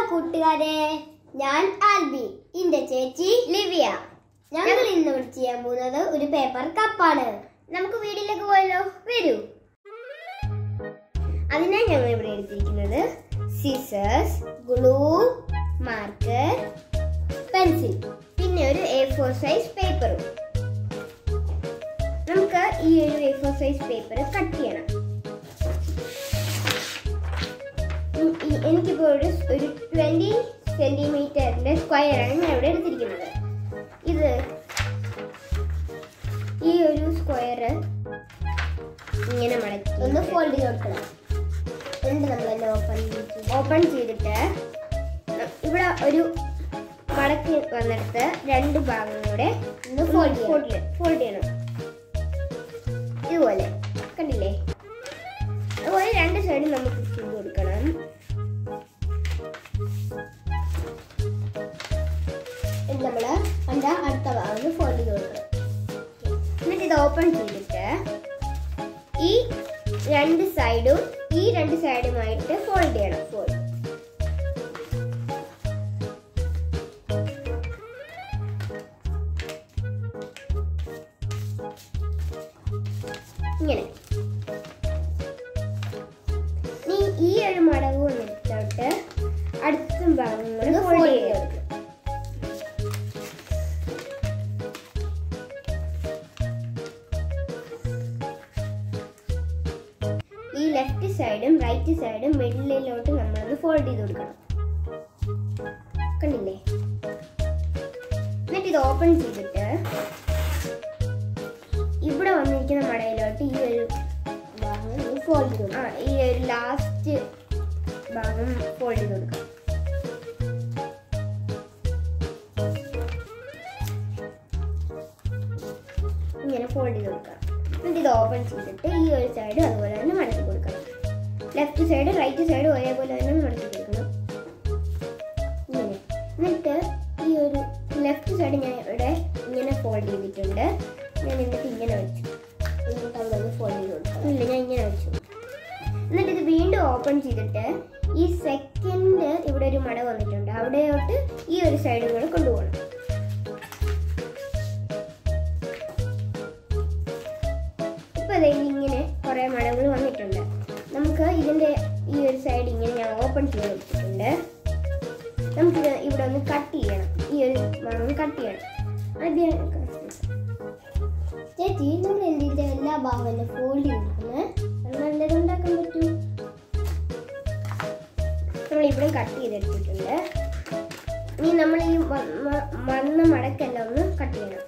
കൂട്ടുകാരെ ഞാൻ ആൽബി എന്റെ ചേച്ചി ലിവിയ ഞങ്ങൾ ഇന്ന് ഇവിടെ ചെയ്യാൻ പോകുന്നത് ഒരു പേപ്പർ കപ്പാണ് നമുക്ക് വീട്ടിലേക്ക് പോയല്ലോ വരൂ അതിനായി ഞങ്ങൾ ഇവിടെ എടുത്തിരിക്കുന്നത് സീസേഴ്സ് ഗ്ലൂ മാർക്കർ പെൻസിൽ പിന്നെ ഒരു എ ഫോർ സൈസ് പേപ്പറും നമുക്ക് ഈ ഒരു A four size paper cut ചെയ്യണം ഉം, ഈ- എനിക്കിപ്പോൾ ഒരു ഒരു ട്വന്റി സെന്റിമീറ്ററിന്റെ സ്ക്വയറാണ് ഞാൻ ഇവിടെ എടുത്തിരിക്കുന്നത് ഇത് ഈ ഒരു സ്ക്വയർ ഇങ്ങനെ മടക്കി ഒന്ന് ഫോൾഡ് ചെയ്ത് കൊടുക്കണം എന്നിട്ട് നമ്മൾ തന്നെ ഓപ്പൺ ഓപ്പൺ ചെയ്തിട്ട് ഇവിടെ ഒരു മടക്കി വന്നിടത്ത് രണ്ട് ഭാഗങ്ങളുടെ ഒന്ന് ഫോൾഡ് ഫോൾഡ് ഫോൾഡ് ചെയ്യണം ഇതുപോലെ കണ്ടില്ലേ അതുപോലെ രണ്ട് സൈഡും നമുക്ക് ചെയ്ത് കൊടുക്കണം ഇത് നമ്മള് അതിന്റെ അടുത്ത ഭാഗം ഫോൾഡ് ചെയ്ത് കൊടുക്കണം എന്നിട്ട് ഇത് ഓപ്പൺ ചെയ്തിട്ട് ഈ രണ്ട് സൈഡും ഈ രണ്ട് സൈഡുമായിട്ട് ഫോൾഡ് ചെയ്യണം ഫോൾഡ് ഇങ്ങനെ നീ ഈ ഒരു മടവ് വന്നിട്ടോട്ട് അടുത്ത ഭാഗങ്ങൾ ഫോൾഡ് ചെയ്ത് കൊടുക്കണം ഈ ലെഫ്റ്റ് സൈഡും റൈറ്റ് സൈഡും മിഡിലിലോട്ട് നമ്മളൊന്ന് ഫോൾഡ് ചെയ്ത് കൊടുക്കണം കണ്ടില്ലേ എന്നിട്ട് ഇത് ഓപ്പൺ ചെയ്തിട്ട് ഇവിടെ വന്നിരിക്കുന്ന മടയിലോട്ട് ഈ ഒരു ഭാഗം ഫോൾഡ് ചെയ്ത് ആ ഈ ഒരു ലാസ്റ്റ് ഭാഗം ഫോൾഡ് ചെയ്ത് കൊടുക്കാം ഇങ്ങനെ ഫോൾഡ് ചെയ്ത് കൊടുക്കാം എന്നിട്ട് ഇത് ഓപ്പൺ ചെയ്തിട്ട് ഈ ഒരു സൈഡ് അതുപോലെ തന്നെ മടക്കി കൊടുക്കണം ലെഫ്റ്റ് സൈഡ് റൈറ്റ് സൈഡ് ഒരേപോലെ തന്നെ മടക്കി കൊടുക്കണം ഇങ്ങനെ എന്നിട്ട് ഈ ഒരു ലെഫ്റ്റ് സൈഡ് ഞാൻ ഇവിടെ ഇങ്ങനെ ഫോൾഡ് ചെയ്തിട്ടുണ്ട് ഞാൻ എന്നിട്ട് ഇങ്ങനെ വെച്ചു എന്നിട്ട് അവിടെ ഫോൾഡ് ചെയ്ത് കൊടുക്കാം ഇല്ല ഞാൻ ഇങ്ങനെ വെച്ചു എന്നിട്ട് ഇത് വീണ്ടും ഓപ്പൺ ചെയ്തിട്ട് ഈ സെക്കൻഡ് ഇവിടെ ഒരു മട വന്നിട്ടുണ്ട് അവിടെയോട്ട് ഈ ഒരു സൈഡും കൂടെ കൊണ്ടുപോകണം ഇപ്പൊ ദേ ഇങ്ങനെ കുറെ മടകൾ വന്നിട്ടുണ്ട് നമുക്ക് ഇതിന്റെ ഈ ഒരു സൈഡ് ഇങ്ങനെ ഞാൻ ഓപ്പൺ ചെയ്ത് കൊടുത്തിട്ടുണ്ട് നമുക്കിത് ഇവിടെ ഒന്ന് കട്ട് ചെയ്യണം ഈ ഒരു ഭാഗം കട്ട് ചെയ്യണം ആദ്യം ചേച്ചി നമ്മൾ എന്തിന്റെ എല്ലാ ഭാഗവും ഫോൾഡ് ചെയ്തിരിക്കുന്നത് നല്ലത് ഉണ്ടാക്കാൻ പറ്റൂ നമ്മൾ ഇവിടെ കട്ട് ചെയ്തെടുത്തിട്ടുണ്ട് ഇനി നമ്മൾ ഈ വ- മ- വന്ന മടക്കെല്ലാം ഒന്ന് കട്ട് ചെയ്യണം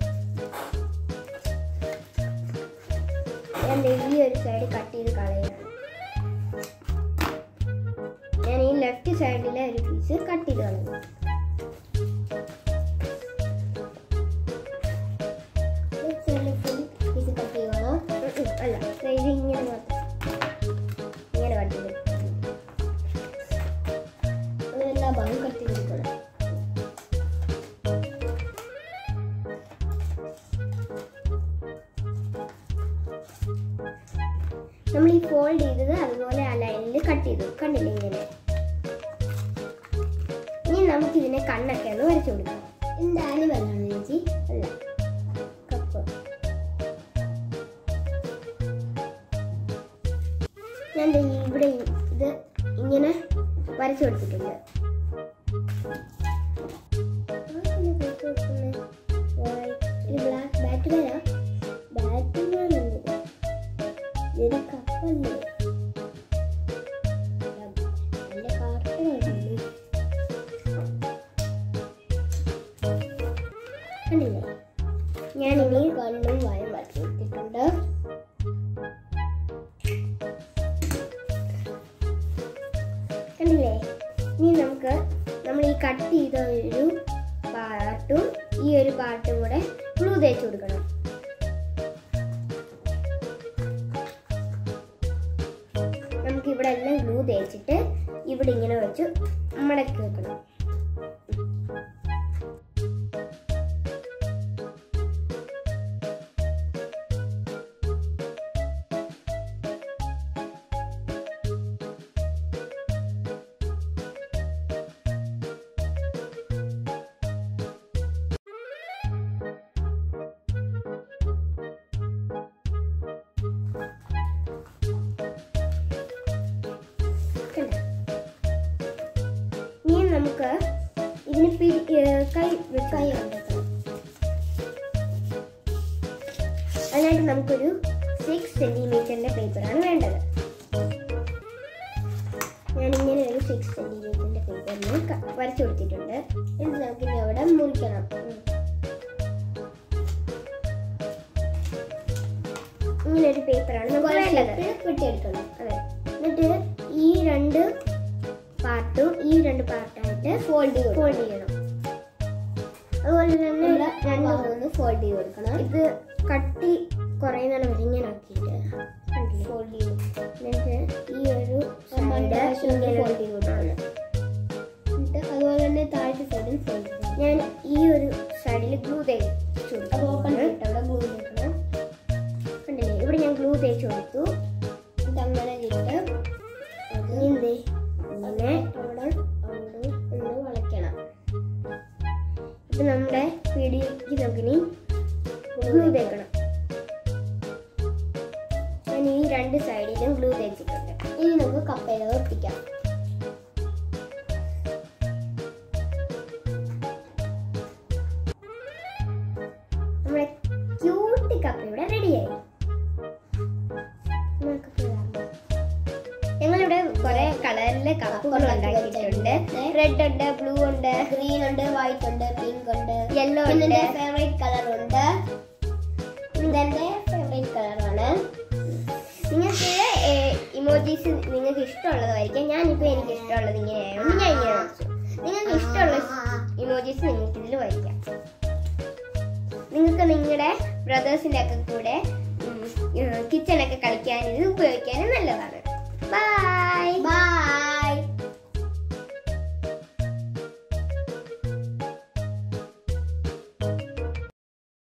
ഞാൻ ദേ ഈ ഒരു സൈഡ് കട്ട് ചെയ്ത് കളയാണ് ഞാൻ ഈ ലെഫ്റ്റ് സൈഡിലെ ഒരു പീസ് കട്ട് ചെയ്ത് കളഞ്ഞു പീസ് കട്ട് ചെയ്യണോ അല്ല ദേ ഇത് ഇങ്ങനെ മാത്രം ഇങ്ങനെ കട്ട് ചെയ്ത് എല്ലാ ഭാഗം കട്ട് ചെയ്ത് കൊടുക്കണം നമ്മൾ ഈ ഫോൾഡ് ചെയ്തത് അതുപോലെ ആ ലൈനിൽ കട്ട് ചെയ്തു കണ്ടില്ലേ ഇങ്ങനെ ഇനി നമുക്ക് ഇതിനെ കണ്ണൊക്കെ ഒന്ന് വരച്ചു കൊടുക്കാം എന്താ ആനിമലാണ് ചേച്ചി അല്ല കപ്പ് ഞാൻ ദേ ഇവിടെ ഇത് ഇങ്ങനെ വരച്ചു കൊടുത്തിട്ടുണ്ട് ബ്ലാക്ക് ബാറ്റ്മാനാ ബാറ്റ്മാൻ ഇത് കപ്പല്ലേ നല്ല കാർട്ടൂണല്ലേ കണ്ടില്ലേ ഞാൻ ഇനി കണ്ണും വായും വരച്ചു കൊടുത്തിട്ടുണ്ട് കണ്ടില്ലേ ഇനി നമുക്ക് നമ്മൾ ഈ കട്ട് ചെയ്ത ഒരു പാർട്ടും ഈ ഒരു പാർട്ടും കൂടെ ഗ്ലൂ തേച്ച് കൊടുക്കണം നമുക്ക് ഇവിടെ എല്ലാം ഗ്ലൂ തേച്ചിട്ട് ഇവിടെ ഇങ്ങനെ വെച്ച് മടക്കി വെക്കണം നമുക്ക് ഇതിന് പിടി- ഏർ കൈ കൈ ഉണ്ടാക്കണം അതിനായിട്ട് നമുക്കൊരു സിക്സ് സെന്റിമീറ്ററിന്റെ പേപ്പറാണ് വേണ്ടത് ഞാൻ ഇങ്ങനെ ഒരു സിക്സ് സെന്റിമീറ്ററിന്റെ പേപ്പറിന് വരച്ചു കൊടുത്തിട്ടുണ്ട് ഇത് നമുക്ക് ഇനി അവിടെ മുറിക്കണം ഉം. ഇങ്ങനെ ഒരു പേപ്പറാണ് നമുക്ക് വേണ്ടത് വെട്ടിയെടുക്കണം അതെ എന്നിട്ട് ഈ രണ്ട് പാർട്ടും ഈ രണ്ട് പാർട്ടായിട്ട് ഫോൾഡ് ഫോൾഡ് ചെയ്യണം അതുപോലെ തന്നെ രണ്ട് മൂന്ന് ഫോൾഡ് ചെയ്ത് കൊടുക്കണം ഇത് കട്ടി കുറയുന്നതാണ് വരെ ഇങ്ങനെ ആക്കിയിട്ട് ഫോൾഡ് ചെയ്യും എന്നിട്ട് ഈ ഒരു സൈഡ് ഇങ്ങനെ ഫോൾഡ് ചെയ്ത് കൊടുക്കണം എന്നിട്ട് അതുപോലെ തന്നെ താഴത്തെ സൈഡിൽ ഫോൾഡ് ചെയ്യണം ഞാൻ ഈ ഒരു സൈഡിൽ ഗ്ലൂ തേച്ചു അത് ഓപ്പൺ ചെയ്തിട്ട് അവിടെ ഗ്ലൂ തേക്കണം കണ്ടില്ലേ ഇവിടെ ഞാൻ ഗ്ലൂ തേച്ച് കൊടുത്തു ഇത് അങ്ങനെ ചെയ്തിട്ട് ഇനി എന്തേ ഇങ്ങനെ അവിടെ അവിടെ ഒന്ന് വളയ്ക്കണം ഇത് നമ്മുടെ പിടിക്ക് നമുക്കിനി ഗ്ലൂ തേക്കണം ഞാൻ ഈ രണ്ട് സൈഡിലും ഗ്ലൂ തേച്ചിട്ടുണ്ട് ഇനി നമുക്ക് കപ്പയിൽ ഒട്ടിക്കാം നമ്മുടെ ക്യൂട്ട് കപ്പ ഇവിടെ റെഡിയായി ഞങ്ങളിവിടെ കുറെ കളറിലെ കപ്പുകൾ ഉണ്ടാക്കിയിട്ടുണ്ട് റെഡ് ഉണ്ട് ബ്ലൂ ഉണ്ട് ഗ്രീൻ ഉണ്ട് വൈറ്റ് ഉണ്ട് പിങ്ക് ഉണ്ട് യെല്ലോ ഉണ്ട് ഫേവറേറ്റ് കളർ ഉണ്ട് ഇതെന്റെ ഫേവറേറ്റ് കളറാണ് നിങ്ങൾക്ക് ഇമോജീസ് നിങ്ങൾക്ക് ഇഷ്ടമുള്ളത് വരയ്ക്കാം ഞാനിപ്പോൾ എനിക്ക് ഇഷ്ടമുള്ളത് ഇങ്ങനെ ആയതുകൊണ്ട് ഞാൻ ഇങ്ങനെ വരച്ചു നിങ്ങൾക്ക് ഇഷ്ടമുള്ള ഇമോജീസ് നിങ്ങൾക്ക് ഇതിൽ വരയ്ക്കാം നിങ്ങൾക്ക് നിങ്ങളുടെ ബ്രദേഴ്സിൻ്റെ ഒക്കെ കൂടെ കിച്ചണൊക്കെ കളിക്കാൻ ഇത് ഉപയോഗിക്കാനും നല്ലതാണ്